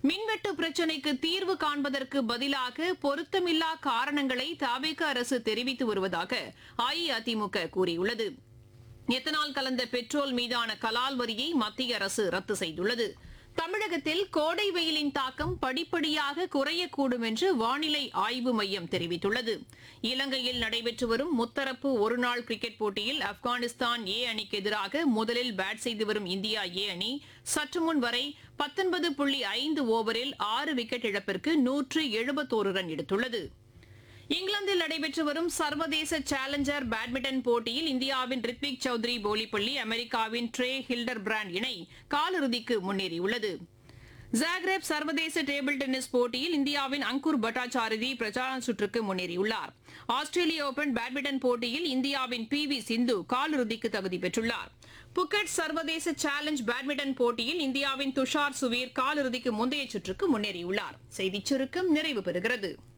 மின்வெட்டு பிரச்சினைக்கு தீர்வு காண்பதற்கு பதிலாக பொருத்தமில்லா காரணங்களை தவிக அரசு தெரிவித்து வருவதாக அஇஅதிமுக கூறியுள்ளது எத்தனால் கலந்த பெட்ரோல் மீதான கலால் வரியை மத்திய அரசு ரத்து செய்துள்ளது தமிழகத்தில் கோடை வெயிலின் தாக்கம் படிப்படியாக குறையக்கூடும் என்று வானிலை ஆய்வு மையம் தெரிவித்துள்ளது இலங்கையில் நடைபெற்று வரும் முத்தரப்பு ஒருநாள் கிரிக்கெட் போட்டியில் ஆப்கானிஸ்தான் ஏ அணிக்கு எதிராக முதலில் பேட் செய்து வரும் இந்தியா ஏ அணி சற்று முன் வரை பத்தொன்பது புள்ளி ஐந்து ஓவரில் ஆறு விக்கெட் இழப்பிற்கு நூற்று எழுபத்தோரு ரன் எடுத்துள்ளது இங்கிலாந்தில் நடைபெற்று வரும் சர்வதேச சேலஞ்சர் பேட்மிண்டன் போட்டியில் இந்தியாவின் ரித்விக் சௌத்ரி போலிப்பள்ளி அமெரிக்காவின் ட்ரே ஹில்டர் பிராண்ட் இணை காலிறுதிக்கு முன்னேறியுள்ளது ஜாக்ரேப் சர்வதேச டேபிள் டென்னிஸ் போட்டியில் இந்தியாவின் அங்குர் பட்டாச்சாரதி பிரச்சார சுற்றுக்கு முன்னேறியுள்ளார் ஆஸ்திரேலிய ஓபன் பேட்மிண்டன் போட்டியில் இந்தியாவின் பி வி சிந்து காலிறுதிக்கு தகுதி பெற்றுள்ளார் புக்கெட் சர்வதேச சேலஞ்ச் பேட்மிண்டன் போட்டியில் இந்தியாவின் துஷார் சுவீர் காலிறுதிக்கு முந்தைய சுற்றுக்கு முன்னேறியுள்ளார் செய்திச் சுருக்கம் நிறைவு பெறுகிறது